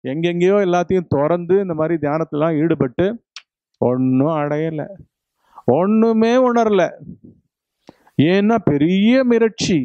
எங்கெங்கேயோ எல்லாத்தையும் திறந்து இந்த மாதிரி தியானத்திலாம் ஈடுபட்டு ஒன்றும் அடையலை ஒன்றுமே உணரல ஏன்னா பெரிய மிரட்சி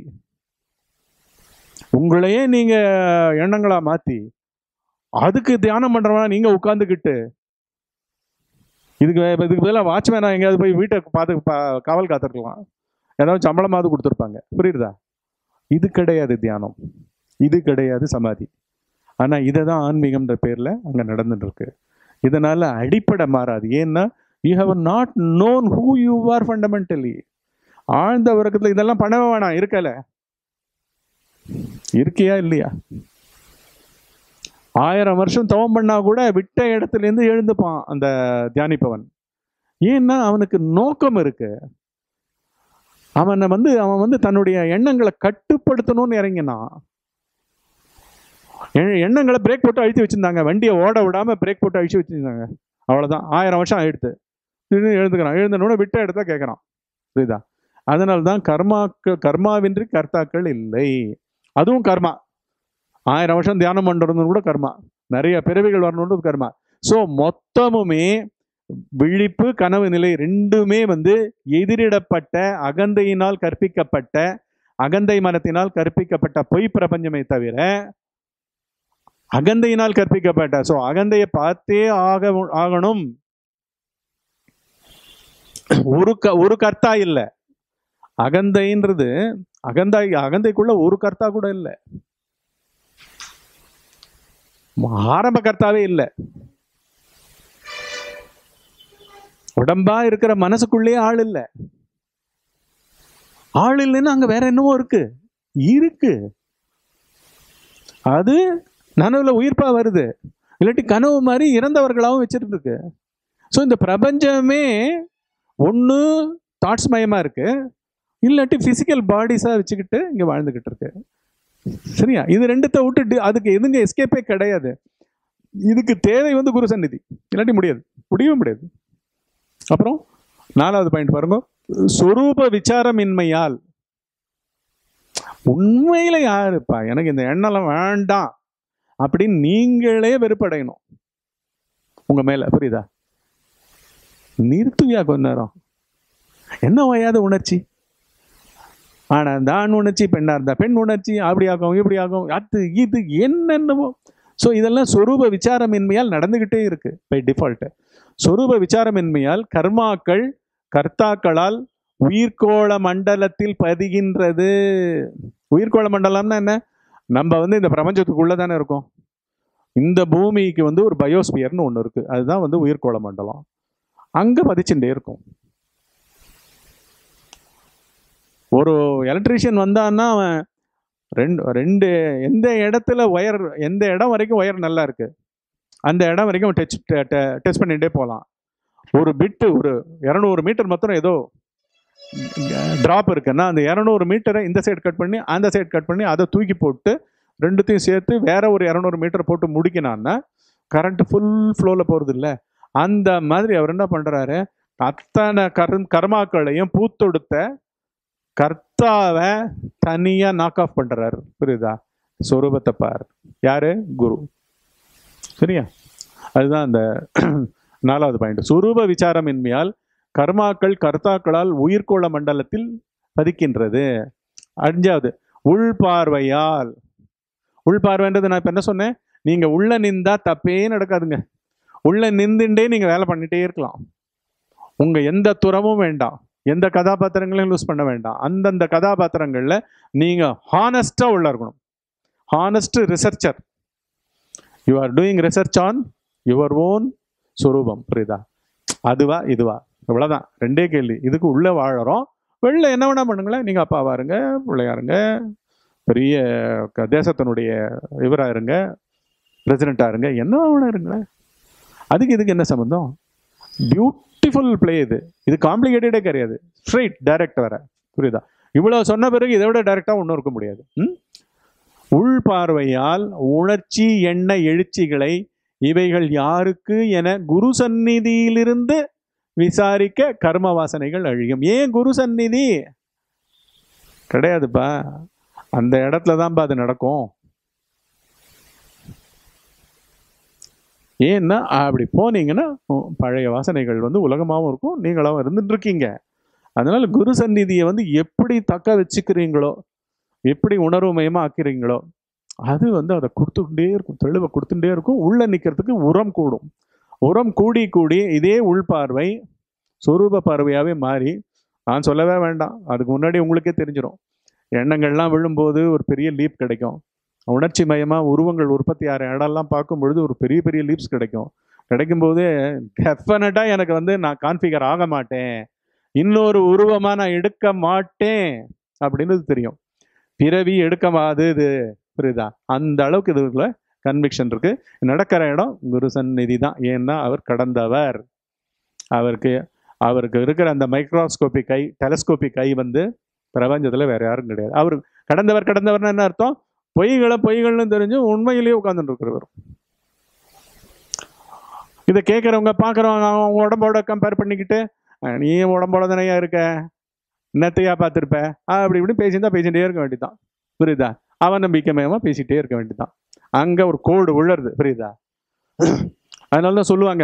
உங்களையே நீங்க எண்ணங்களா மாத்தி அதுக்கு தியானம் பண்றவனா நீங்க உட்காந்துக்கிட்டு இதுக்கு இதுக்கு பதிலாக வாட்ச்மேனா எங்கேயாவது போய் வீட்டை பார்த்து பா- காவல் காத்திருக்கலாம் ஏதாவது சம்பளமாவது கொடுத்துருப்பாங்க புரியுதா இது கிடையாது தியானம் இது கிடையாது சமாதி ஆனா இதை தான் ஆன்மீகம்ன்ற பேர்ல அங்க நடந்துட்டு இருக்கு இதனால அடிப்படை மாறாது ஏன்னா you have not known who you are fundamentally ஆழ்ந்த உறக்கத்துல இதெல்லாம் பண்ணவே வேணாம் இருக்கல இருக்கியா இல்லையா ஆயிரம் வருஷம் தவம் பண்ணா கூட விட்ட இடத்துல இருந்து எழுந்துப்பான் அந்த தியானிப்பவன் ஏன்னா அவனுக்கு நோக்கம் இருக்கு அவனை வந்து அவன் வந்து தன்னுடைய எண்ணங்களை கட்டுப்படுத்தணும்னு இறங்கினான் எ- எண்ணங்களை பிரேக் போட்டு அழித்து வச்சிருந்தாங்க வண்டியை ஓட விடாம பிரேக் போட்டு அழிச்சு வச்சிருந்தாங்க அவ்வளவுதான் ஆயிரம் வருஷம் ஆயிடுத்து திடீர்னு எழுந்துக்கிறான் எழுந்தனோட விட்ட இடத்த கேட்கறான் புரியுதா அதனால தான் கர்மாக்கு கர்மாவின்றி கர்த்தாக்கள் இல்லை அதுவும் கர்மா ஆயிரம் வருஷம் தியானம் பண்றது கூட கர்மா நிறைய பிறவிகள் வரணுன்றது கர்மா ஸோ மொத்தமுமே விழிப்பு கனவு நிலை ரெண்டுமே வந்து எதிரிடப்பட்ட அகந்தையினால் கற்பிக்கப்பட்ட அகந்தை மனத்தினால் கற்பிக்கப்பட்ட பொய் பிரபஞ்சமே தவிர அகந்தையினால் கற்பிக்கப்பட்ட ஸோ அகந்தையை பார்த்தே ஆக ஆகணும் ஒரு க ஒரு கர்த்தா இல்லை அகந்தைன்றது அகந்தாய் அகந்தைக்குள்ள ஒரு கர்த்தா கூட இல்லை ஆரம்ப கர்த்தாவே இல்லை உடம்பா இருக்கிற மனசுக்குள்ளேயே ஆள் இல்லை ஆள் இல்லைன்னா அங்க வேற என்னவோ இருக்கு இருக்கு அது நனவுல உயிர்ப்பா வருது இல்லாட்டி கனவு மாதிரி இறந்தவர்களாகவும் வச்சிட்டு இருக்கு ஸோ இந்த பிரபஞ்சமே ஒன்று தாட்ஸ் மயமா இருக்கு இல்லாட்டி ஃபிசிக்கல் பாடிஸாக வச்சுக்கிட்டு இங்கே வாழ்ந்துக்கிட்டு இருக்கு சரியா இது ரெண்டுத்தை விட்டுட்டு அதுக்கு எதுங்க எஸ்கேப்பே கிடையாது இதுக்கு தேவை வந்து குரு சந்நிதி இல்லாட்டி முடியாது முடியவே முடியாது அப்புறம் நாலாவது பாயிண்ட் பாருங்க சொரூப விசாரமின்மையால் உண்மையில யாருப்பா எனக்கு இந்த எண்ணெல்லாம் வேண்டாம் அப்படின்னு நீங்களே வெறுப்படையணும் உங்க மேல புரியுதா நிறுத்துவியா கொஞ்ச நேரம் என்ன ஓயாத உணர்ச்சி ஆனா தான் உணர்ச்சி பெண்ணா இருந்தா பெண் உணர்ச்சி அப்படி ஆகும் இப்படி ஆகும் அது இது என்னென்னவோ ஸோ இதெல்லாம் சொரூப விசாரமின்மையால் நடந்துகிட்டே இருக்கு பை டிஃபால்ட் சொரூப விசாரமின்மையால் கர்மாக்கள் கர்த்தாக்களால் உயிர்கோள மண்டலத்தில் பதிகின்றது உயிர்கோள மண்டலம்னா என்ன நம்ம வந்து இந்த பிரபஞ்சத்துக்குள்ள தானே இருக்கோம் இந்த பூமிக்கு வந்து ஒரு பயோஸ்பியர்னு ஒன்று இருக்கு அதுதான் வந்து உயிர்கோள மண்டலம் அங்க பதிச்சுட்டே இருக்கும் ஒரு எலக்ட்ரீஷியன் வந்தான்னா அவன் ரெண்டு ரெண்டு எந்த இடத்துல ஒயர் எந்த இடம் வரைக்கும் ஒயர் நல்லா இருக்கு அந்த இடம் வரைக்கும் டச் டச் பண்ணிகிட்டே போகலாம் ஒரு பிட்டு ஒரு இரநூறு மீட்டர் மாத்திரம் ஏதோ ட்ராப் இருக்குன்னா அந்த இரநூறு மீட்டரை இந்த சைடு கட் பண்ணி அந்த சைடு கட் பண்ணி அதை தூக்கி போட்டு ரெண்டுத்தையும் சேர்த்து வேற ஒரு இரநூறு மீட்டர் போட்டு முடிக்கினான்னா கரண்ட் ஃபுல் ஃப்ளோவில் போகிறது இல்லை அந்த மாதிரி அவர் என்ன பண்ணுறாரு அத்தனை கர் கர்மாக்களையும் பூத்தொடுத்த கர்த்தாவை தனியாக நாக் ஆஃப் பண்ணுறாரு புரியுதா சொரூபத்தை பார் யாரு குரு சரியா அதுதான் அந்த நாலாவது பாயிண்ட் சுரூப விசாரமின்மையால் கர்மாக்கள் கர்த்தாக்களால் உயிர்கோள மண்டலத்தில் பதிக்கின்றது அஞ்சாவது உள்பார்வையால் உள்பார்வைன்றது நான் இப்போ என்ன சொன்னேன் நீங்க உள்ள நின்றா தப்பே நடக்காதுங்க உள்ள நின்றுண்டே நீங்க வேலை பண்ணிட்டே இருக்கலாம் உங்க எந்த துறமும் வேண்டாம் எந்த கதாபாத்திரங்களையும் லூஸ் பண்ண வேண்டாம் அந்தந்த கதாபாத்திரங்கள்ல நீங்க ஹானஸ்டா உள்ள இருக்கணும் honest researcher you are doing research on your own சுரூபம் புரியுதா அதுவா இதுவா இவ்வளவுதான் ரெண்டே கேள்வி இதுக்கு உள்ள வாழறோம் வெளில என்ன வேணா பண்ணுங்களேன் நீங்க அப்பாவா இருங்க பிள்ளையா இருங்க பெரிய க- தேசத்தினுடைய இவரா இருங்க பிரசிடென்ட்டா இருங்க என்ன வேணா இருங்களேன் அதுக்கு இதுக்கு என்ன சம்பந்தம் பியூட்டிஃபுல் ப்ளே இது இது காம்ப்ளிகேட்டடே கிடையாது ஸ்ட்ரைட் டைரக்ட் வர புரியுதா இவ்வளவு சொன்ன பிறகு இதை விட டைரக்டா ஒன்றும் இருக்க முடியாது ம்? உள் பார்வையால் உணர்ச்சி எண்ண எழுச்சிகளை இவைகள் யாருக்கு என குரு சந்நிதியிலிருந்து விசாரிக்க கர்ம வாசனைகள் அழியும் ஏன் குரு சந்நிதி கிடையாதுப்பா அந்த இடத்துல தான்ப்பா அது நடக்கும் ஏன்னா அப்படி போனீங்கன்னா உ- பழைய வாசனைகள் வந்து உலகமாகவும் இருக்கும் நீங்களாகவும் இருந்துட்டு இருக்கீங்க அதனால குரு சந்நிதியை வந்து எப்படி தக்க வச்சுக்கிறீங்களோ எப்படி உணர்வுமயமா ஆக்கிறீங்களோ அது வந்து அதை கொடுத்துக்கிட்டே இருக்கும் தெளிவை கொடுத்துட்டே இருக்கும் உள்ள நிற்கிறதுக்கு உரம் கூடும் உரம் கூடி கூடி இதே உள்பார்வை சொரூப பார்வையாவே மாறி நான் சொல்லவே வேண்டாம் அதுக்கு முன்னாடி உங்களுக்கே தெரிஞ்சிடும் எண்ணங்கள்லாம் விழும்போது ஒரு பெரிய லீப் கிடைக்கும் உணர்ச்சி மயமா உருவங்கள் உற்பத்தி ஆகிற இடம்லாம் பார்க்கும் பொழுது ஒரு பெரிய பெரிய லீப்ஸ் கிடைக்கும் கிடைக்கும்போது டெஃபினட்டா எனக்கு வந்து நான் கான்ஃபிகர் ஆக மாட்டேன் இன்னொரு உருவமா நான் எடுக்க மாட்டேன் அப்படின்னு தெரியும் பிறவி எடுக்கமாது இது புரியுதா அந்த அளவுக்கு இதுக்குள்ள கன்விக்ஷன் இருக்கு நடக்கிற இடம் குரு சந்நிதி தான் ஏன்னா அவர் கடந்தவர் அவருக்கு அவருக்கு இருக்கிற அந்த மைக்ரோஸ்கோபி கை டெலஸ்கோபி கை வந்து பிரபஞ்சத்துல வேற யாரும் கிடையாது அவர் கடந்தவர் கடந்தவர்னு என்ன அர்த்தம் பொய்களை பொய்கள்னு தெரிஞ்சு உண்மையிலேயே உட்கார்ந்துட்டு இருக்கிறவர் இதை கேட்குறவங்க பார்க்குறவங்க அவங்க உடம்போட கம்பேர் பண்ணிக்கிட்டு அஹ், நீ உடம்போட தானையா இருக்க என்னத்தையா பார்த்துருப்ப அப்படி இப்படி பேசியிருந்தா பேசிகிட்டே இருக்க வேண்டியதுதான் புரியுதா அவன் நம்பிக்கைமயமா பேசிட்டே இருக்க வேண்டியதுதான் அங்க ஒரு கோடு உழருது புரியுதா அதனால தான் சொல்லுவாங்க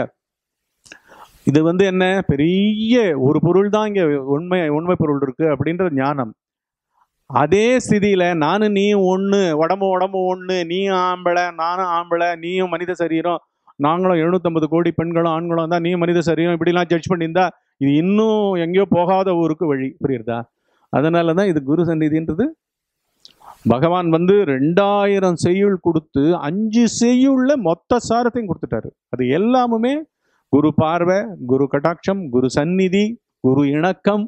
இது வந்து என்ன பெரிய ஒரு பொருள் தான் இங்க உண்மை உண்மை பொருள் இருக்கு அப்படின்ற ஞானம் அதே ஸ்திதியில நானும் நீ ஒண்ணு உடம்பு உடம்பு ஒண்ணு நீ ஆம்பளை நானும் ஆம்பளை நீயும் மனித சரீரம் நாங்களும் எழுநூத்தம்பது கோடி பெண்களும் ஆண்களும் தான் நீ மனித சரீரம் இப்படிலாம் ஜட்ஜ் பண்ணியிருந்தா இது இன்னும் எங்கேயோ போகாத ஊருக்கு வழி புரியுறதா அதனால தான் இது குரு சந்நிதின்றது பகவான் வந்து ரெண்டாயிரம் செய்யுள் கொடுத்து அஞ்சு செய்யுள்ல மொத்த சாரத்தையும் கொடுத்துட்டாரு அது எல்லாமுமே குரு பார்வை குரு கட்டாட்சம் குரு சந்நிதி குரு இணக்கம்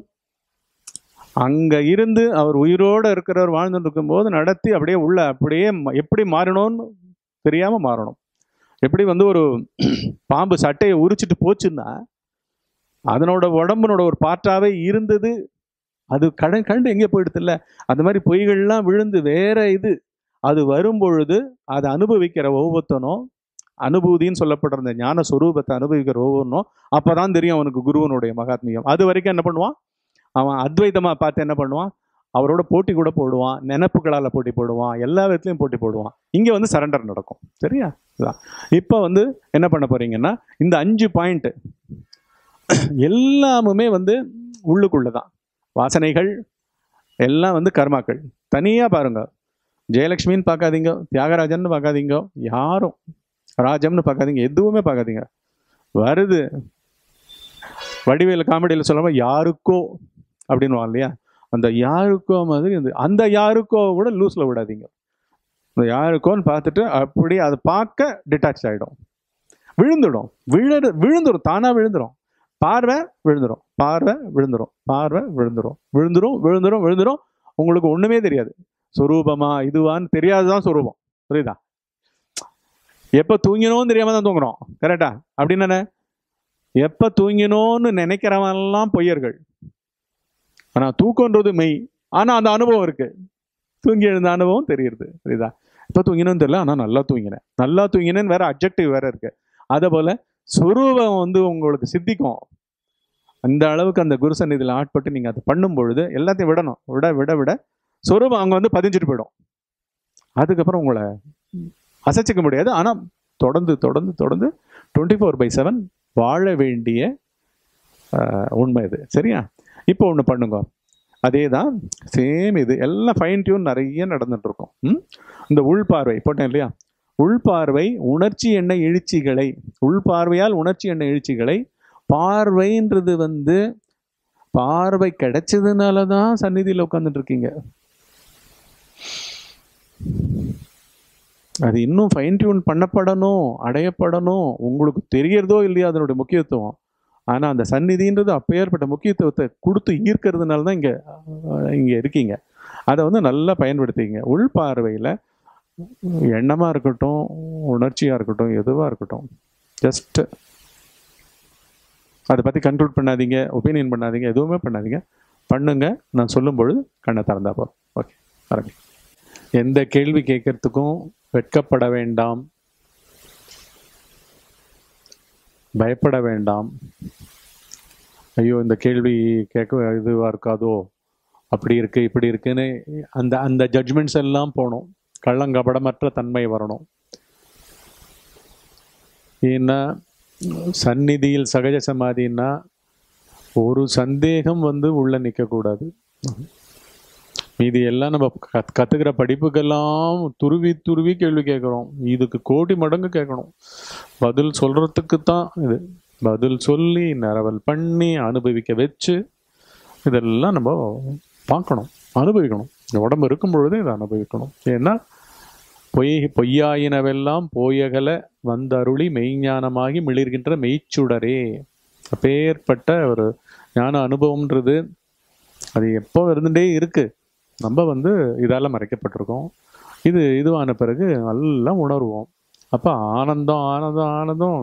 அங்க இருந்து அவர் உயிரோட இருக்கிறவர் வாழ்ந்துட்டு இருக்கும்போது நடத்தி அப்படியே உள்ள அப்படியே ம- எப்படி மாறணும்னு தெரியாம மாறணும் எப்படி வந்து ஒரு பாம்பு சட்டையை உரிச்சிட்டு போச்சுன்னா அதனோட உடம்புனோட ஒரு பார்ட்டாவே இருந்தது அது கடன் கண்டு எங்கே போயிடுது இல்ல அந்த மாதிரி பொய்கள்லாம் விழுந்து வேற இது அது வரும்பொழுது அதை அனுபவிக்கிற ஒவ்வொருத்தனும் அனுபூதின்னு சொல்லப்படுற அந்த ஞான சொரூபத்தை அனுபவிக்கிற ஒவ்வொன்றும் அப்பதான் தெரியும் அவனுக்கு குருவனுடைய மகாத்மியம் அது வரைக்கும் என்ன பண்ணுவான் அவன் அத்வைதமா பார்த்து என்ன பண்ணுவான் அவரோட போட்டி கூட போடுவான் நினப்புகளால போட்டி போடுவான் எல்லா விதத்துலையும் போட்டி போடுவான் இங்க வந்து சரண்டர் நடக்கும் சரியா இதான். இப்போ வந்து என்ன பண்ண போறீங்கன்னா இந்த அஞ்சு பாயிண்ட் எல்லாமுமே வந்து உள்ளுக்குள்ளதான் வாசனைகள் எல்லாம் வந்து கர்மாக்கள் தனியா பாருங்க ஜெயலட்சுமின்னு பார்க்காதீங்க தியாகராஜன் பார்க்காதீங்க யாரும் ராஜம்னு பார்க்காதீங்க எதுவுமே பார்க்காதீங்க வருது வடிவேல காமெடியில் சொல்லாம யாருக்கோ அப்படின்னு இல்லையா அந்த யாருக்கோ மாதிரி அந்த அந்த யாருக்கோ கூட லூஸ்ல விடாதீங்க அந்த யாருக்கோன்னு பார்த்துட்டு அப்படி அதை பார்க்க டிட்டாச் ஆகிடும் விழுந்துடும் விழு விழுந்துடும் தானா விழுந்துடும் பார்வை விழுந்துடும் பார்வை விழுந்துடும் பார்வை விழுந்துடும் விழுந்துரும் விழுந்துரும் விழுந்துரும் உங்களுக்கு ஒண்ணுமே தெரியாது சொரூபமா இதுவான்னு தெரியாதுதான் சொரூபம் புரியுதா எப்ப தூங்கினோன்னு தெரியாம தான் தூங்குறோம் கரெக்டா அப்படின்னு என்ன எப்ப தூங்கினோன்னு நினைக்கிறவன்லாம் பொய்யர்கள் ஆனா தூக்கம்ன்றது மெய் ஆனா அந்த அனுபவம் இருக்கு தூங்கி எழுந்த அனுபவம் தெரியுது புரியுதா எப்ப தூங்கினோன்னு தெரியல ஆனா நல்லா தூங்கினேன் நல்லா தூங்கினேன்னு வேற அப்ஜெக்டிவ் வேற இருக்கு அதே போல சுரூபம் வந்து உங்களுக்கு சித்திக்கும் அந்த அளவுக்கு அந்த குரு சந்நிதியில் ஆட்பட்டு நீங்க அதை பண்ணும் பொழுது எல்லாத்தையும் விடணும் விட விட விட சொரூபம் அங்க வந்து பதிஞ்சிட்டு போயிடும் அதுக்கப்புறம் உங்களை அசைச்சிக்க முடியாது ஆனா தொடர்ந்து தொடர்ந்து தொடர்ந்து டுவெண்ட்டி ஃபோர் பை செவன் வாழ வேண்டிய ஆஹ், உண்மை இது சரியா இப்போ ஒன்று பண்ணுங்க அதே தான் சேம் இது எல்லாம் ஃபைன் டியூன் நிறைய நடந்துட்டு இருக்கும் ம்? இந்த உள்பார்வை போட்டேன் இல்லையா உள்பார்வை உணர்ச்சி எண்ண எழுச்சிகளை உள்பார்வையால் உணர்ச்சி எண்ண எழுச்சிகளை பார்வைன்றது வந்து பார்வை கிடைச்சதுனால தான் சந்நிதியில் உட்காந்துட்டு இருக்கீங்க அது இன்னும் ஃபைன் டியூன் பண்ணப்படணும் அடையப்படணும் உங்களுக்கு தெரியறதோ இல்லையோ அதனுடைய முக்கியத்துவம் ஆனா அந்த சந்நிதின்றது அப்பேற்பட்ட முக்கியத்துவத்தை கொடுத்து ஈர்க்கிறதுனால தான் இங்க அஹ், இங்க இருக்கீங்க அதை வந்து நல்லா பயன்படுத்திங்க உள் பார்வையில எண்ணமா இருக்கட்டும் உணர்ச்சியா இருக்கட்டும் எதுவா இருக்கட்டும் ஜஸ்ட் அதை பத்தி கன்க்ளூட் பண்ணாதீங்க ஒப்பீனியன் பண்ணாதீங்க எதுவுமே பண்ணாதீங்க பண்ணுங்க நான் சொல்லும் பொழுது கண்ணை திறந்தா போதும் ஓகே ஆரம்பி எந்த கேள்வி கேட்கறதுக்கும் வெட்கப்பட வேண்டாம் பயப்பட வேண்டாம் ஐயோ இந்த கேள்வி கேட்க இதுவாக இருக்காதோ அப்படி இருக்கு இப்படி இருக்குன்னு அந்த அந்த ஜட்ஜ்மெண்ட்ஸ் எல்லாம் போகணும் கள்ளங்கபடமற்ற தன்மை வரணும் ஏன்னா சந்நிதியில் சகஜ சமாதின்னா ஒரு சந்தேகம் வந்து உள்ள நிற்கக்கூடாது மீதி எல்லாம் நம்ம கத் கற்றுக்கிற படிப்புக்கெல்லாம் துருவி துருவி கேள்வி கேட்குறோம் இதுக்கு கோடி மடங்கு கேட்கணும் பதில் சொல்கிறதுக்கு தான் இது பதில் சொல்லி நிரவல் பண்ணி அனுபவிக்க வச்சு இதெல்லாம் நம்ம பார்க்கணும் அனுபவிக்கணும் இந்த உடம்பு இருக்கும் பொழுது இதை அனுபவிக்கணும் ஏன்னா பொய் பொய்யாயினவெல்லாம் போயகல வந்தருளி மெய்ஞானமாகி மிளிர்கின்ற மெய்ச்சுடரே அப்பேற்பட்ட ஒரு ஞான அனுபவம்ன்றது அது எப்போ இருந்துட்டே இருக்கு நம்ம வந்து இதால் மறைக்கப்பட்டிருக்கோம் இது இதுவான பிறகு நல்லா உணர்வோம் அப்போ ஆனந்தம் ஆனந்தம் ஆனந்தம்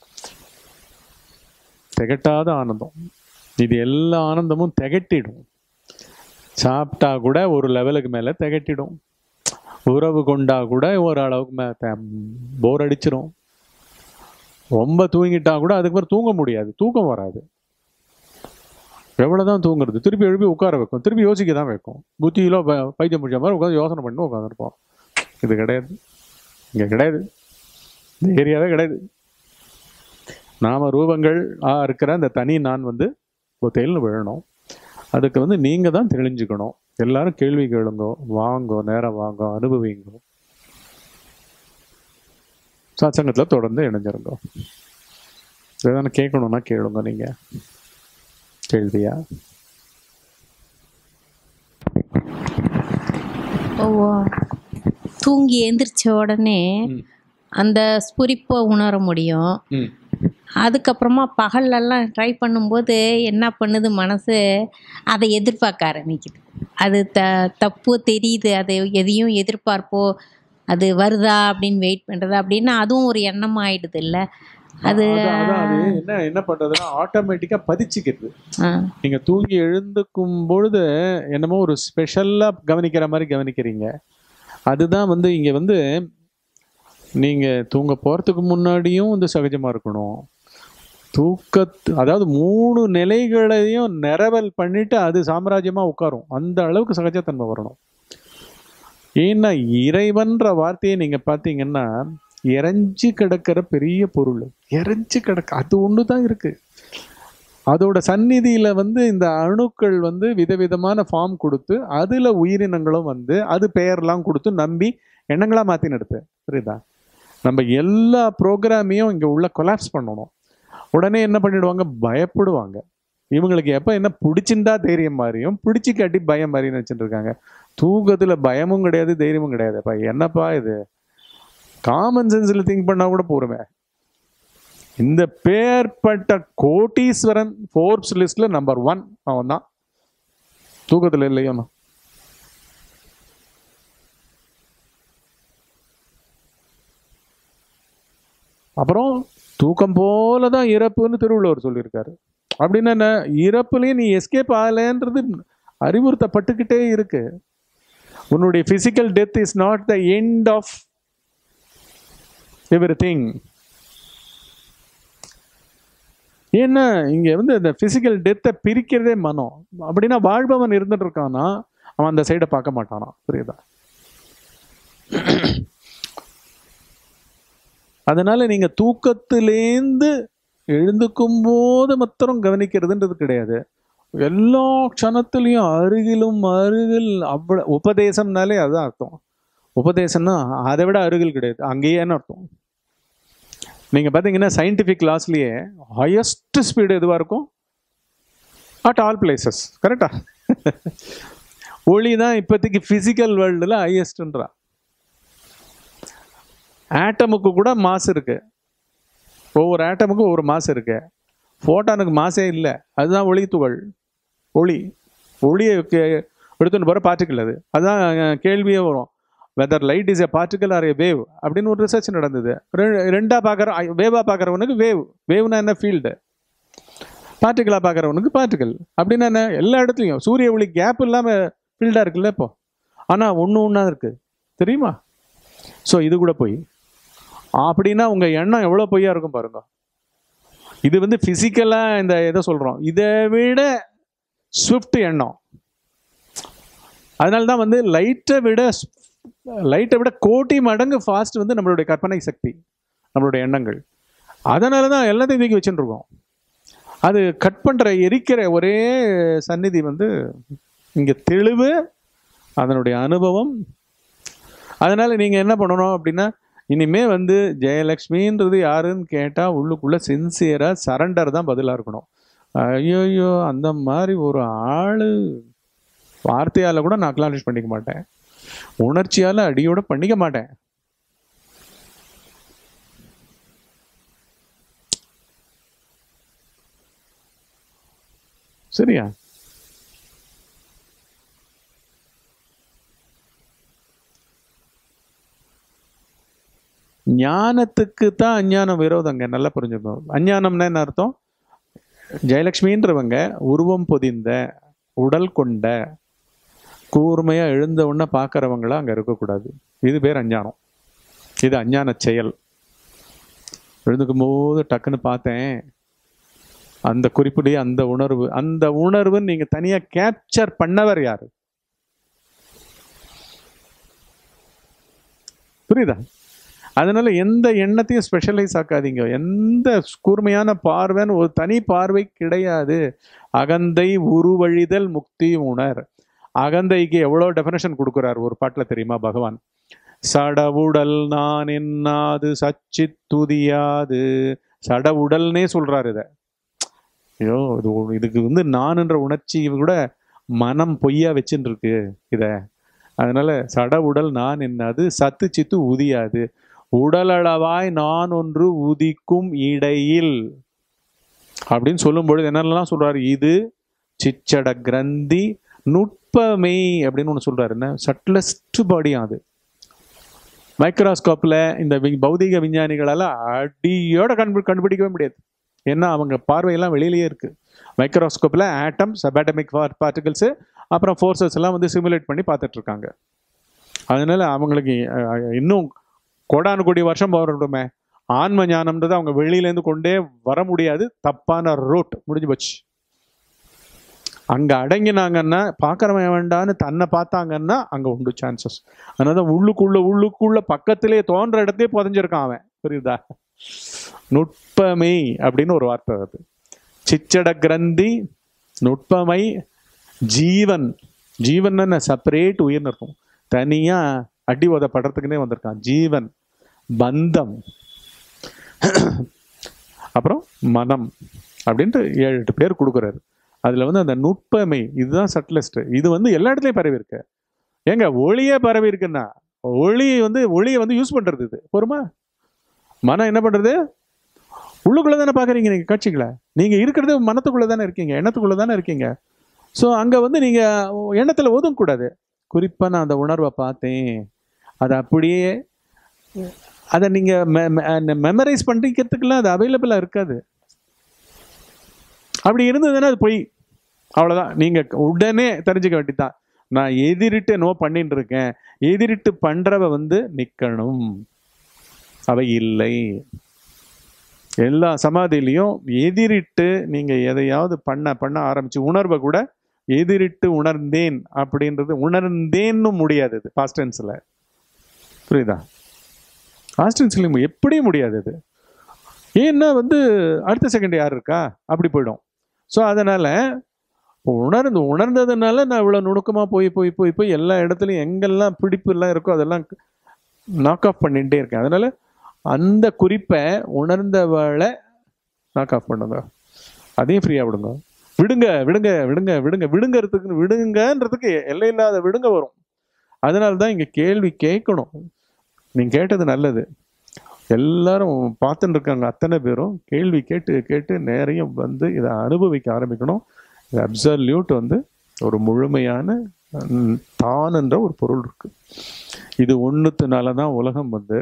திகட்டாத ஆனந்தம் இது எல்லா ஆனந்தமும் திகட்டிடும் சாப்பிட்டா கூட ஒரு லெவலுக்கு மேலே திகட்டிடும் உறவு கொண்டா கூட ஒரு அளவுக்கு மே போர் அடிச்சிரும் ரொம்ப தூங்கிட்டா கூட அதுக்கப்புறம் தூங்க முடியாது தூக்கம் வராது எவ்வளோதான் தூங்குறது திருப்பி எழுப்பி உட்கார வைக்கும் திருப்பி யோசிக்க தான் வைக்கும் புத்தியிலோ ப- பைத்தியம் பிடிச்ச மாதிரி உட்காந்து யோசனை பண்ணி உட்காந்துருப்போம் இது கிடையாது இங்கே கிடையாது இந்த ஏரியாவே கிடையாது நாம ரூபங்கள் ஆ இருக்கிற அந்த தனி நான் வந்து ஒத்தையில் விழணும் அதுக்கு வந்து நீங்கள் தான் தெளிஞ்சுக்கணும் எல்லாரும் கேள்வி கேளுங்க வாங்கோ நேரம் வாங்க அனுபவிங்க சத்சங்கத்தில் தொடர்ந்து இணைஞ்சிருங்க எதனா கேட்கணும்னா கேளுங்க நீங்கள் கேள்வியா ஓ தூங்கி எந்திரிச்ச உடனே ம். அந்த ஸ்புரிப்பை உணர முடியும் ம் அதுக்கப்புறமா பகல்லலாம் ட்ரை பண்ணும்போது என்ன பண்ணுது மனசு அதை எதிர்பார்க்க ஆரம்பிக்குது அது த தப்பு தெரியுது அது எதையும் எதிர்பார்ப்போ அது வருதா அப்படின்னு வெயிட் பண்ணுறது அப்படின்னா அதுவும் ஒரு எண்ணம் ஆயிடுது இல்லை அது அதான் அதான் அது என்ன என்ன பண்றதுன்னா ஆட்டோமேட்டிக்கா பதிச்சுக்கிறது ஆ, நீங்க தூங்கி எழுந்துக்கும் பொழுது என்னமோ ஒரு ஸ்பெஷலா கவனிக்கிற மாதிரி கவனிக்கிறீங்க அதுதான் வந்து இங்க வந்து நீங்க தூங்க போறதுக்கு முன்னாடியும் வந்து சகஜமா இருக்கணும் தூக்கத்து அதாவது மூணு நிலைகளையும் நிரவல் பண்ணிட்டு அது சாம்ராஜ்யமா உட்காரும் அந்த அளவுக்கு சகஜத்தன்மை வரணும் ஏன்னா இறைவன்ற வார்த்தையை நீங்க பார்த்தீங்கன்னா இறைஞ்சி கிடக்கிற பெரிய பொருள் இறைஞ்சி கிடக்க அது ஒன்று தான் இருக்கு அதோட சந்நிதியில வந்து இந்த அணுக்கள் வந்து விதவிதமான ஃபார்ம் கொடுத்து அதுல உயிரினங்களும் வந்து அது பெயர்லாம் கொடுத்து நம்பி எண்ணங்களா மாத்தி நடத்து புரியுதா நம்ம எல்லா ப்ரோக்ராமையும் இங்க உள்ள கொலாப்ஸ் பண்ணணும் உடனே என்ன பண்ணிடுவாங்க பயப்படுவாங்க இவங்களுக்கு எப்ப என்ன பிடிச்சிருந்தா தைரியம் மாதிரியும் பிடிச்சி காட்டி பயம் மாதிரி நினைச்சிட்டு இருக்காங்க தூக்கத்துல பயமும் கிடையாது தைரியமும் கிடையாதுப்பா என்னப்பா இது காமன் சென்ஸ்ல திங்க் பண்ணா கூட போருமே இந்த பேர்பட்ட கோட்டீஸ்வரன் ஃபோர்ப்ஸ் லிஸ்ட்ல நம்பர் ஒன் அவன் தான் தூக்கத்துல இல்லையோ அப்புறம் தூக்கம் போல தான் இறப்புன்னு திருவள்ளுவர் சொல்லியிருக்காரு அப்படின்னா என்ன இறப்புலயும் நீ எஸ்கேப் ஆகலைன்றது அறிவுறுத்தப்பட்டுக்கிட்டே இருக்கு உன்னுடைய physical death is not the end of everything ஏன்னா இங்க வந்து இந்த பிசிக்கல் டெத்தை பிரிக்கிறதே மனம் அப்படின்னா வாழ்பவன் இருந்துட்டு இருக்கானா அவன் அந்த சைடை பார்க்க மாட்டானா புரியுதா அதனால நீங்க தூக்கத்திலேந்து எழுந்துக்கும் போது மாத்திரம் கவனிக்கிறதுன்றது கிடையாது எல்லா க்ஷணத்துலயும் அருகிலும் அருகில் அவ்வளவு உபதேசம்னாலே அதான் அர்த்தம் உபதேசம்னா அதை விட அருகில் கிடையாது அங்கேயேன்னு அர்த்தம் நீங்க பாத்தீங்கன்னா சயின்டிபிக் கிளாஸ்லயே ஹையஸ்ட் ஸ்பீடு எதுவா இருக்கும் அட் ஆல் பிளேசஸ் கரெக்டா ஒளி தான் இப்போதைக்கு பிசிக்கல் வேர்ல்டில் ஹையஸ்ட்ன்றா ஆட்டமுக்கு கூட மாஸ் இருக்கு ஒவ்வொரு ஆட்டமுக்கும் ஒவ்வொரு மாஸ் இருக்கு ஃபோட்டானுக்கு மாசே இல்லை அதுதான் ஒளி துகள் ஒளி ஒளியை கே- எடுத்துன்னு போகிற பார்ட்டிக்கல் அது அதுதான் அஹ், கேள்வியே வரும் whether light is a particle or a wave அப்படின்னு ஒரு ரிசர்ச் நடந்தது ரெ- ரெண்டா பார்க்குற வேவா பார்க்குறவனுக்கு வேவ் வேவ்னா என்ன ஃபீல்டு பார்ட்டிக்கலாக பார்க்குறவனுக்கு பார்ட்டிக்கல் அப்படின்னா என்ன எல்லா இடத்துலையும் சூரிய ஒளி கேப் இல்லாமல் ஃபீல்டாக இருக்குல்ல இப்போ ஆனால் ஒன்று ஒன்றா இருக்கு தெரியுமா ஸோ இது கூட போய் அப்படின்னா உங்கள் எண்ணம் எவ்வளோ பொய்யா இருக்கும் பாருங்க இது வந்து ஃபிசிக்கலாக இந்த எதை சொல்கிறோம் இதை விட ஸ்விஃப்ட் எண்ணம் அதனால தான் வந்து லைட்டை விட லைட்டை விட கோடி மடங்கு ஃபாஸ்ட் வந்து நம்மளுடைய கற்பனை சக்தி நம்மளுடைய எண்ணங்கள் அதனால தான் எல்லாத்தையும் தூக்கி வச்சுட்டு இருக்கோம் அது கட் பண்ணுற எரிக்கிற ஒரே சந்நிதி வந்து இங்கே தெளிவு அதனுடைய அனுபவம் அதனால நீங்கள் என்ன பண்ணணும் அப்படின்னா இனிமே வந்து ஜெயலக்ஷ்மின்றது யாருன்னு கேட்டால் உள்ளுக்குள்ளே சின்சியராக சரண்டர் தான் பதிலாக இருக்கணும் ஐயோயோ அந்த மாதிரி ஒரு ஆள் வார்த்தையால் கூட நான் அக்னாலேஜ் பண்ணிக்க மாட்டேன் உணர்ச்சியால் அடியோட பண்ணிக்க மாட்டேன் சரியா ஞானத்துக்கு தான் அஞ்ஞானம் விரோதங்க நல்லா புரிஞ்சுக்கணும் அஞ்ஞானம்னா என்ன அர்த்தம் ஜெயலட்சுமின்றவங்க உருவம் பொதிந்த உடல் கொண்ட கூர்மையா எழுந்த உடனே பார்க்கறவங்களா அங்க இருக்கக்கூடாது இது பேர் அஞ்ஞானம் இது அஞ்ஞான செயல் எழுந்துக்கும் போது டக்குன்னு பார்த்தேன் அந்த குறிப்பிலேயே அந்த உணர்வு அந்த உணர்வு நீங்க தனியா கேப்சர் பண்ணவர் யாரு புரியுதா அதனால எந்த எண்ணத்தையும் ஸ்பெஷலைஸ் ஆக்காதீங்க எந்த கூர்மையான பார்வைன்னு ஒரு தனி பார்வை கிடையாது அகந்தை உருவழிதல் முக்தி உணர் அகந்தைக்கு எவ்வளோ டெஃபினேஷன் கொடுக்குறார் ஒரு பாட்டில் தெரியுமா பகவான் சடவுடல் நான் என்னாது சச்சித் துதியாது சடவுடல்னே சொல்றாரு இதை ஐயோ இது ஒரு- இதுக்கு வந்து நான்ன்ற உணர்ச்சி கூட மனம் பொய்யா வச்சுன்னு இருக்கு இத அதனால சடவுடல் நான் என்னது சத்து சித்து உதியாது உடலளவாய் நான் ஒன்று உதிக்கும் இடையில் அப்படின்னு சொல்லும் பொழுது என்னெல்லாம் சொல்றாரு இது சிச்சட கிரந்தி நுட்பமே அப்படின்னு ஒன்று சொல்றாரு என்ன சட்லஸ்ட் பாடியும் அது மைக்ரோஸ்கோப்ல இந்த வி- பௌதிக விஞ்ஞானிகளால அடியோட கண்டு கண்டுபிடிக்கவே முடியாது ஏன்னா அவங்க பார்வையெல்லாம் வெளியிலேயே இருக்கு மைக்ரோஸ்கோப்ல ஆட்டம் சபாட்டமிக் பார்ட்டிகல்ஸ் அப்புறம் ஃபோர்ஸஸ் எல்லாம் வந்து சிமுலேட் பண்ணி பார்த்துட்டு இருக்காங்க அதனால அவங்களுக்கு அஹ், இன்னும் கோடானு கோடி வருஷம் போறோமே ஆன்ம ஞானம்ன்றது அவங்க வெளியிலேருந்து கொண்டே வர முடியாது தப்பான ரூட் முடிஞ்சு போச்சு அங்க அடங்கினாங்கன்னா பார்க்கறவன் வேண்டான்னு தன்னை பார்த்தாங்கன்னா அங்க உண்டு சான்சஸ் அதனால தான் உள்ளுக்குள்ள உள்ளுக்குள்ள பக்கத்திலே தோன்ற இடத்தையே புதஞ்சிருக்கான் அவன் புரியுதா நுட்பமை அப்படின்னு ஒரு வார்த்தை அது சிச்சட கிரந்தி நுட்பமை ஜீவன் ஜீவன் என்ன செப்பரேட் உயிர்னு இருக்கும் தனியா அடி உதப்படுறதுக்குன்னே வந்திருக்கான் ஜீவன் பந்தம் அப்புறம் மனம் அப்படின்ட்டு ஏழு எட்டு பேர் கொடுக்குறாரு அதுல வந்து அந்த நுட்பமை இதுதான் சட்லஸ்ட் இது வந்து எல்லா இடத்துலயும் பரவி இருக்கு ஏங்க ஒளியே பரவி இருக்குன்னா ஒளி வந்து ஒளியை வந்து யூஸ் பண்றது இது பொறுமா மனம் என்ன பண்றது உள்ளுக்குள்ள தானே பாக்குறீங்க நீங்க காட்சிகளை நீங்க இருக்கிறது மனத்துக்குள்ள தானே இருக்கீங்க எண்ணத்துக்குள்ள தானே இருக்கீங்க ஸோ அங்க வந்து நீங்க எண்ணத்துல ஒதுங்க கூடாது குறிப்பா நான் அந்த உணர்வை பார்த்தேன் அதை அப்படியே அதை நீங்க மெமரைஸ் பண்ணிக்கிறதுக்கெல்லாம் அது அவைலபிளா இருக்காது அப்படி இருந்ததுன்னா அது பொய் அவ்வளவுதான் நீங்க உடனே தெரிஞ்சுக்க வேண்டியதுதான் நான் எதிரிட்டு நோ பண்ணிட்டு இருக்கேன் எதிரிட்டு பண்றவ வந்து நிக்கணும் அவை இல்லை எல்லா சமாதியிலையும் எதிரிட்டு நீங்க எதையாவது பண்ண பண்ண ஆரம்பிச்சு உணர்வை கூட எதிரிட்டு உணர்ந்தேன் அப்படின்றது உணர்ந்தேன்னு முடியாது இது பாஸ்ட் டென்ஸ்ல புரியுதா பாஸ்ட் டென்ஸ்ல எப்படியும் முடியாது இது ஏன்னா வந்து அடுத்த செகண்ட் யார் இருக்கா அப்படி போயிடும் ஸோ அதனால உணர்ந்து உணர்ந்ததுனால நான் இவ்வளோ நுணுக்கமாக போய் போய் போய் போய் எல்லா இடத்துலையும் எங்கெல்லாம் பிடிப்பு எல்லாம் இருக்கோ அதெல்லாம் நாக் ஆஃப் பண்ணிகிட்டே இருக்கேன் அதனால அந்த குறிப்பை உணர்ந்தவளை நாக் ஆஃப் பண்ணுங்க அதையும் ஃப்ரீயாக விடுங்க விடுங்க விடுங்க விடுங்க விடுங்க விடுங்கிறதுக்கு விடுங்கன்றதுக்கு எல்லை இல்லாத விடுங்க வரும் அதனால தான் இங்கே கேள்வி கேட்கணும் நீங்கள் கேட்டது நல்லது எல்லாரும் பார்த்துட்டு இருக்காங்க அத்தனை பேரும் கேள்வி கேட்டு கேட்டு நிறைய வந்து இதை அனுபவிக்க ஆரம்பிக்கணும் இது அப்சல்யூட் வந்து ஒரு முழுமையான ம், தான் என்ற ஒரு பொருள் இருக்கு இது ஒன்றுத்துனால தான் உலகம் வந்து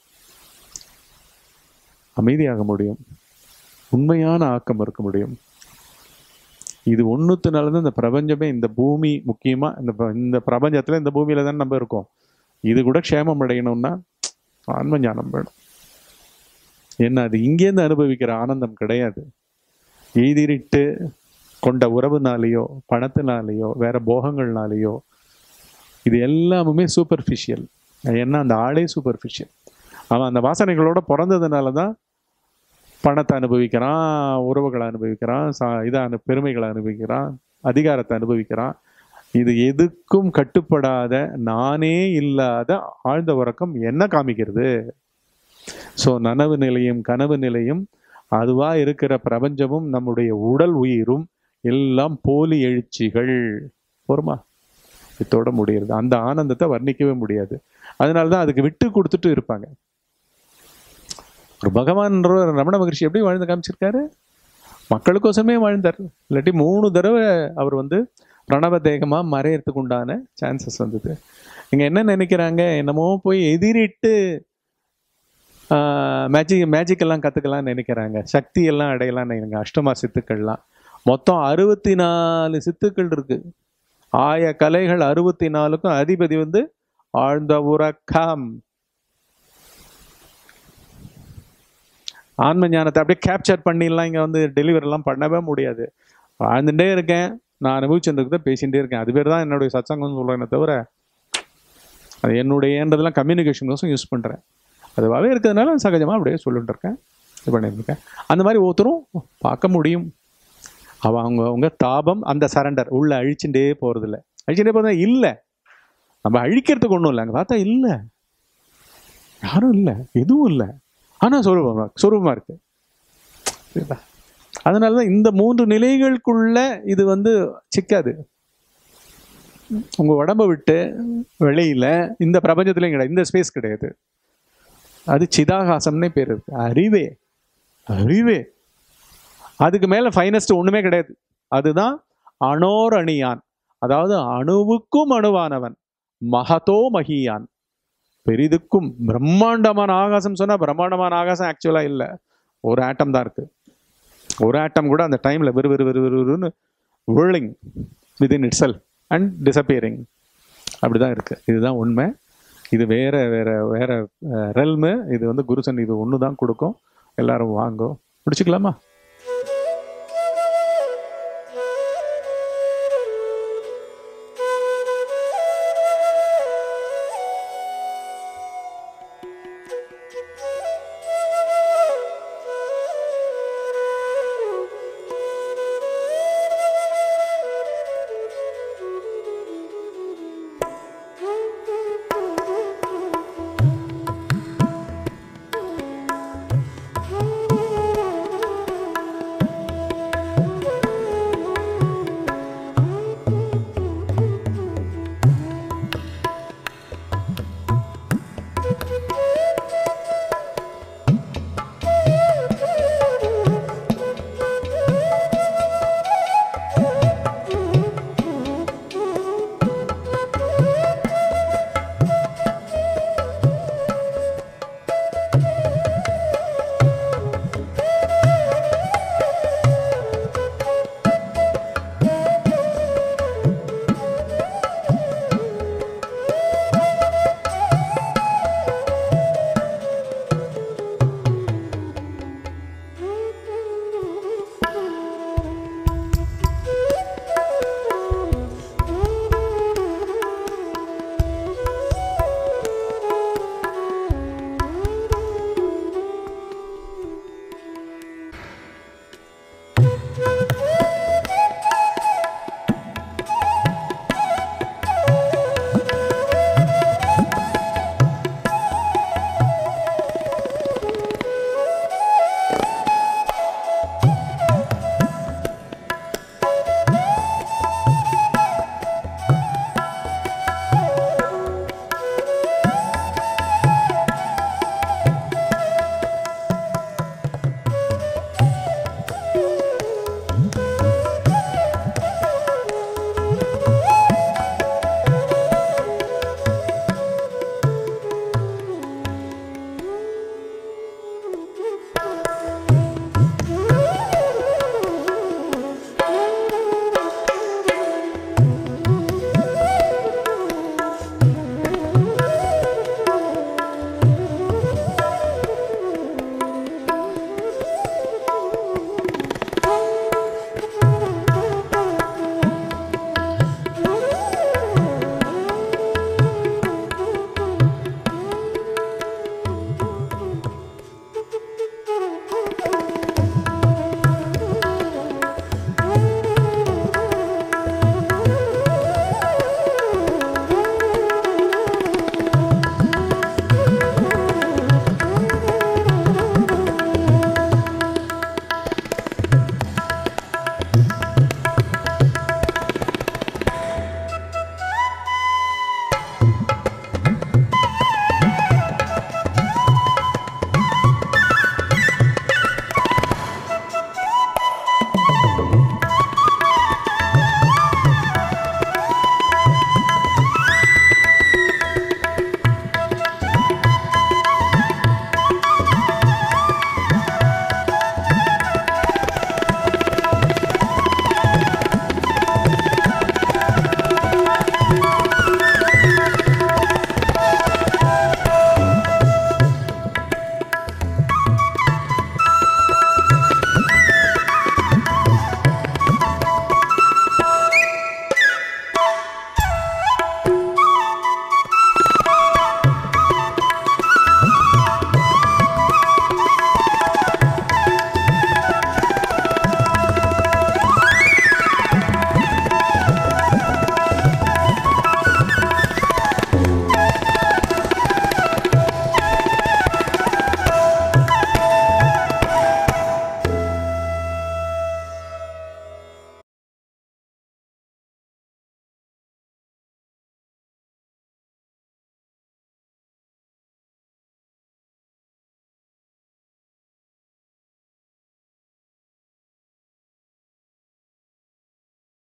அமைதியாக முடியும் உண்மையான ஆக்கம் இருக்க முடியும் இது ஒன்றுத்துனால தான் இந்த பிரபஞ்சமே இந்த பூமி முக்கியமா இந்த ப- இந்த பிரபஞ்சத்துல இந்த பூமியில தான் நம்ம இருக்கோம் இது கூட க்ஷேமம் அடையணும்னா ஆன்ம ஞானம் வேணும் என்ன அது இங்கேருந்து அனுபவிக்கிற ஆனந்தம் கிடையாது எய்திரிட்டு கொண்ட உறவுனாலேயோ பணத்தினாலேயோ வேற போகங்கள்னாலேயோ இது எல்லாமுமே சூப்பர்ஃபிஷியல் ஏன்னா அந்த ஆளே சூப்பர்ஃபிஷியல் அவன் அந்த வாசனைகளோட பிறந்ததுனால தான் பணத்தை அனுபவிக்கிறான் உறவுகளை அனுபவிக்கிறான் சா இதை அனு பெருமைகளை அனுபவிக்கிறான் அதிகாரத்தை அனுபவிக்கிறான் இது எதுக்கும் கட்டுப்படாத நானே இல்லாத ஆழ்ந்த உறக்கம் என்ன காமிக்கிறது ஸோ நனவு நிலையும் கனவு நிலையும் அதுவா இருக்கிற பிரபஞ்சமும் நம்முடைய உடல் உயிரும் எல்லாம் போலி எழுச்சிகள் பொறுமா இதோட முடியுது அந்த ஆனந்தத்தை வர்ணிக்கவே முடியாது அதனால தான் அதுக்கு விட்டு கொடுத்துட்டு இருப்பாங்க ஒரு பகவான் ரமண மகர்ஷி எப்படி வாழ்ந்து காமிச்சிருக்காரு மக்களுக்கோசமே வாழ்ந்தார் இல்லாட்டி மூணு தடவை அவர் வந்து பிரணவ தேகமா மறையறதுக்கு உண்டான சான்சஸ் வந்தது இங்க என்ன நினைக்கிறாங்க என்னமோ போய் எதிரிட்டு மேஜிக் மேஜிக் எல்லாம் கத்துக்கலாம்னு நினைக்கிறாங்க சக்தி எல்லாம் அடையலாம் நினைக்கிறாங்க அஷ்டமா சித்துக்கள்லாம் மொத்தம் அறுபத்தி நாலு சித்துக்கள் இருக்கு ஆய கலைகள் அறுபத்தி நாலுக்கும் அதிபதி வந்து ஆழ்ந்த உறக்கம் ஆன்ம ஞானத்தை அப்படியே கேப்சர் பண்ணிடலாம் இங்கே வந்து டெலிவரிலாம் பண்ணவே முடியாது வாழ்ந்துட்டே இருக்கேன் நான் அனுபவிச்சிருந்ததை பேசிகிட்டே இருக்கேன் அது பேர் தான் என்னுடைய சத்சங்கம்னு சொல்கிறேனே தவிர அது என்னுடையன்றதெல்லாம் கம்யூனிகேஷன் கோசம் யூஸ் பண்ணுறேன் அதுவாகவே இருக்கிறதுனால சகஜமாக அப்படியே சொல்லிட்டு இருக்கேன் இது பண்ணியிருக்கேன் அந்த மாதிரி ஒருத்தரும் பார்க்க முடியும் அவ அவங்க அவங்க தாபம் அந்த சரண்டர் உள்ள அழிச்சுட்டே போகிறதில்ல அழிச்சுட்டே போகிறதா இல்லை நம்ம அழிக்கிறதுக்கு ஒன்றும் இல்லை அங்கே பார்த்தா இல்லை யாரும் இல்லை எதுவும் இல்லை ஆனால் சொரூபமா சொரூபமாக இருக்கு புரியுதா அதனால தான் இந்த மூன்று நிலைகளுக்குள்ள இது வந்து சிக்காது உங்க உடம்ப விட்டு வெளியில இந்த பிரபஞ்சத்துலையும் கிடையாது இந்த ஸ்பேஸ் கிடையாது அது சிதாகாசம்னே பேர் இருக்கு அறிவே அறிவே அதுக்கு மேல ஃபைனஸ்ட் ஒண்ணுமே கிடையாது அதுதான் அணோர் அணியான் அதாவது அணுவுக்கும் அணுவானவன் மகதோ மகியான் பெரிதுக்கும் பிரம்மாண்டமான ஆகாசம் சொன்னா பிரம்மாண்டமான ஆகாசம் ஆக்சுவலா இல்ல ஒரு ஆட்டம் தான் இருக்கு ஒரு ஆட்டம் கூட அந்த டைம்ல விறு விறு விறு விறுன்னு whirling within itself and disappearing அப்படிதான் இருக்கு இதுதான் உண்மை இது வேற வேற வேற ரெல்மு இது வந்து குருசன் இது ஒன்று தான் கொடுக்கும் எல்லாரும் வாங்கோ முடிச்சுக்கலாமா